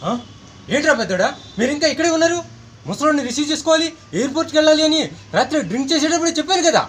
ఆ? ఏంట్రా పెద్దోడా మీరు ఇంకా ఇక్కడే ఉన్నారు ముసలోడిని రిసీవ్ చేసుకోవాలి ఎయిర్పోర్ట్కి వెళ్ళాలి అని రాత్రి డ్రింక్ చేసేటప్పుడు చెప్పాను కదా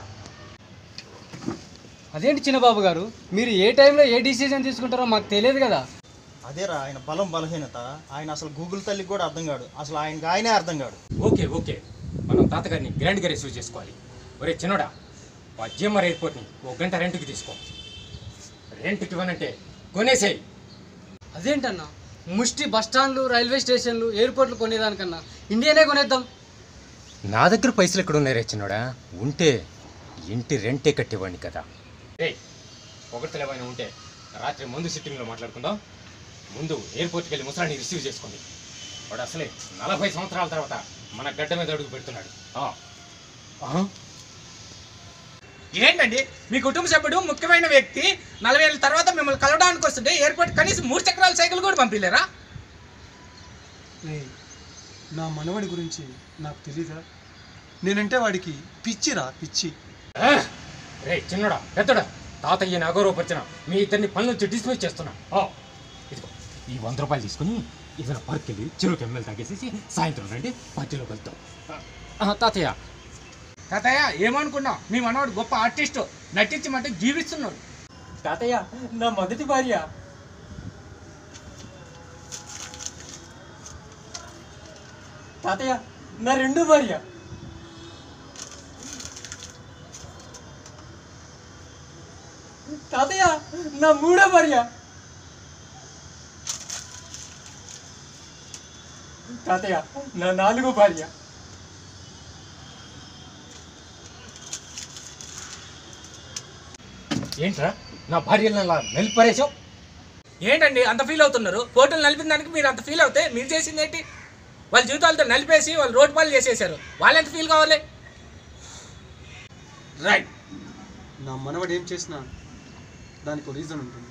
అదేంటి చిన్నబాబు గారు మీరు ఏ టైంలో ఏ డిసిజన్ తీసుకుంటారో మాకు తెలియదు కదా అదేరా ఆయన బలం బలహీనత ఆయన అసలు గూగుల్ తల్లికి కూడా అర్థం కాడు అసలు ఆయనకి ఆయనే అర్థం కాడు ఓకే ఓకే మనం తాతగారిని గ్రాండ్గా రిసీవ్ చేసుకోవాలి ఒరే చిన్నోడా ఆ జిఎంఆర్ ఎయిర్పోర్ట్ని ఒక గంట రెంట్కి తీసుకో రెంట్కి ఇవ్వనంటే కొనేసేయి అదేంటన్నా ముష్టి బస్ స్టాండ్లు రైల్వే స్టేషన్లు ఎయిర్పోర్ట్లు కొనేదానికన్నా ఇండియానే కొనేద్దాం నా దగ్గర పైసలు ఎక్కడ ఉన్నాయి రే చిన్నోడా ఉంటే ఇంటి రెంటే కట్టివ్వండి కదా రే ఒకటి ఏమైనా ఉంటే రాత్రి ముందు సిట్టింగ్లో మాట్లాడుకుందాం ముందు ఎయిర్పోర్ట్కి వెళ్ళి ముసలాన్ని రిసీవ్ చేసుకోండి వాడు అసలే నలభై సంవత్సరాల తర్వాత మన గడ్డ మీద అడుగు పెడుతున్నాడు ఆ. ఆ? ఏంటండి మీ కుటుంబ సభ్యుడు ముఖ్యమైన వ్యక్తి నలభై ఏళ్ళ తర్వాత మిమ్మల్ని కలవడానికి వస్తుంటే ఎయిర్పోర్ట్ కనీసం మూడు చక్రాల సైకిల్ కూడా పంపించలేరా ఏయ్, నా మనవడి గురించి నాకు తెలీదా నేనంటే వాడికి పిచ్చిరా పిచ్చి ఆ! రే చిన్నోడా పెద్దడా తాతయ్యని అగౌరవపరిచిన మీ ఇద్దరిని పనుల నుంచి డిస్మిస్ చేస్తున్నా ఆ, ఇదిగో ఈ వంద రూపాయలు తీసుకుని ఏదైనా పార్క్ వెళ్ళి చెరువుకి ఎమ్మెల్యే తాగేసేసి సాయంత్రం రండి పార్టీలోకి వెళ్తాం ఆ, తాతయ్య తాతయ్య ఏమనుకున్నావు మీ మనవాడు గొప్ప ఆర్టిస్ట్ నటించమంటే జీవిస్తున్నాడు తాతయ్య నా మొదటి భార్య తాతయ్య నా రెండో భార్య తాతయ్య నా మూడో భార్య తాతయ్య నా నాలుగో భార్య ఏంట్రా నా భార్యలను అలా నిలిపరేసావు ఏంటండి అంత ఫీల్ అవుతున్నారు ఫోటోలు నలిపిన దానికి మీరు అంత ఫీల్ అవుతే మీరు చేసింది ఏంటి వాళ్ళ జీవితాలతో నలిపేసి వాళ్ళు రోడ్ పాలు చేసేసారు వాళ్ళు ఎంత ఫీల్ కావాలి రైట్ నా మనవడు ఏం చేసినా దానికి ఒక రీజన్ ఉంటుంది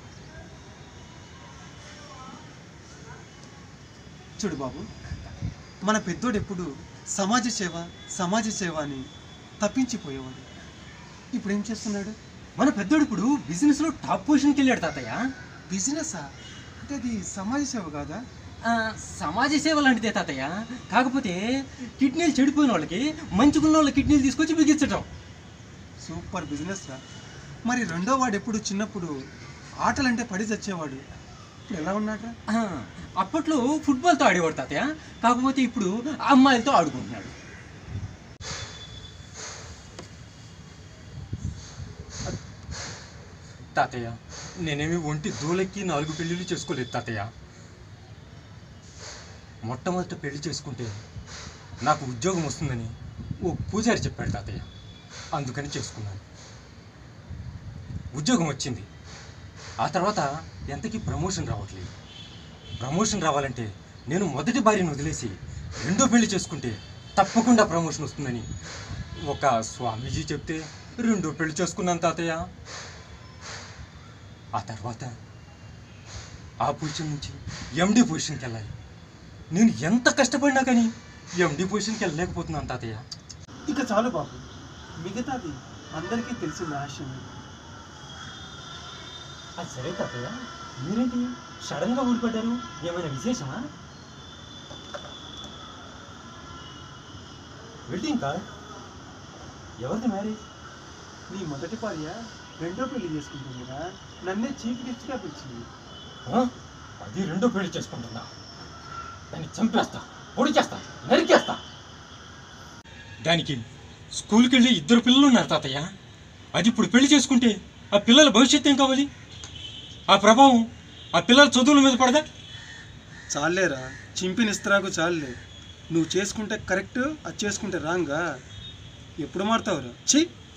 చూడు బాబు మన పెద్దోడు ఎప్పుడు సమాజ సేవ సమాజ సేవ అని తప్పించిపోయేవాడు ఇప్పుడు ఏం చేస్తున్నాడు మన పెద్దోడు ఇప్పుడు బిజినెస్ లో టాప్ పొజిషన్కి వెళ్ళాడు తాతయ్య బిజినెసా అంటే అది సమాజ సేవ కాదా ఆ, సమాజ సేవ లాంటిదే తాతయ్య కాకపోతే కిడ్నీలు చెడిపోయిన వాళ్ళకి మంచుకున్న వాళ్ళ కిడ్నీలు తీసుకొచ్చి బిగించటం సూపర్ బిజినెస్ రా మరి రెండో వాడు ఎప్పుడు చిన్నప్పుడు ఆటలంటే పడి చచ్చేవాడు ఇప్పుడు ఎలా ఉన్నాడ్రా ఆ, అప్పట్లో ఫుట్బాల్తో ఆడేవాడు తాతయ్య కాకపోతే ఇప్పుడు అమ్మాయిలతో ఆడుకుంటున్నాడు తాతయ్య నేనేమి ఒంటి దూలకి నాలుగు పెళ్ళిళ్ళు చేసుకోలేదు తాతయ్య మొట్టమొదట పెళ్లి చేసుకుంటే నాకు ఉద్యోగం వస్తుందని ఓ పూజారి చెప్పాడు తాతయ్య అందుకని చేసుకున్నాను ఉద్యోగం వచ్చింది ఆ తర్వాత ఎంతకీ ప్రమోషన్ రావట్లేదు ప్రమోషన్ రావాలంటే నేను మొదటి భార్యను వదిలేసి రెండో పెళ్లి చేసుకుంటే తప్పకుండా ప్రమోషన్ వస్తుందని ఒక స్వామీజీ చెప్తే రెండో పెళ్లి చేసుకున్నాను తాతయ్య ఆ తర్వాత ఆ పొజిషన్ నుంచి ఎండి పొజిషన్కి వెళ్ళాలి నేను ఎంత కష్టపడినా కానీ ఎండి పొజిషన్కి వెళ్ళలేకపోతున్నాను తాతయ్య ఇక చాలు బాబు మిగతాది అందరికీ తెలిసిన రహస్యం అది సరే తాతయ్య మీరేంటి సడన్గా ఊడిపడ్డారు ఏమైనా విశేషమా వెడ్డింగ్ కార్డ్ ఎవరిది మ్యారేజ్ నీ మొదటి భార్య రెండో పెళ్లి చేసుకుంటుందిరా నన్నే చీఫ్ గెస్ట్గా పిలిచింది అది రెండో పెళ్లి చేసుకుంటున్నా దాన్ని చంపేస్తా పొడి చేస్తా నరికేస్తా దానికి స్కూల్కి వెళ్ళి ఇద్దరు పిల్లలు ఉన్నారు తాతయ్య అది ఇప్పుడు పెళ్లి చేసుకుంటే ఆ పిల్లల భవిష్యత్తు ఏం కావాలి ఆ ప్రభావం ఆ పిల్లల చదువుల మీద పడదా చాలేరా చింపిన ఇస్తరాకు చాలులే నువ్వు చేసుకుంటే కరెక్ట్ అది చేసుకుంటే రాంగా ఎప్పుడు మారుతావురా చెయ్యి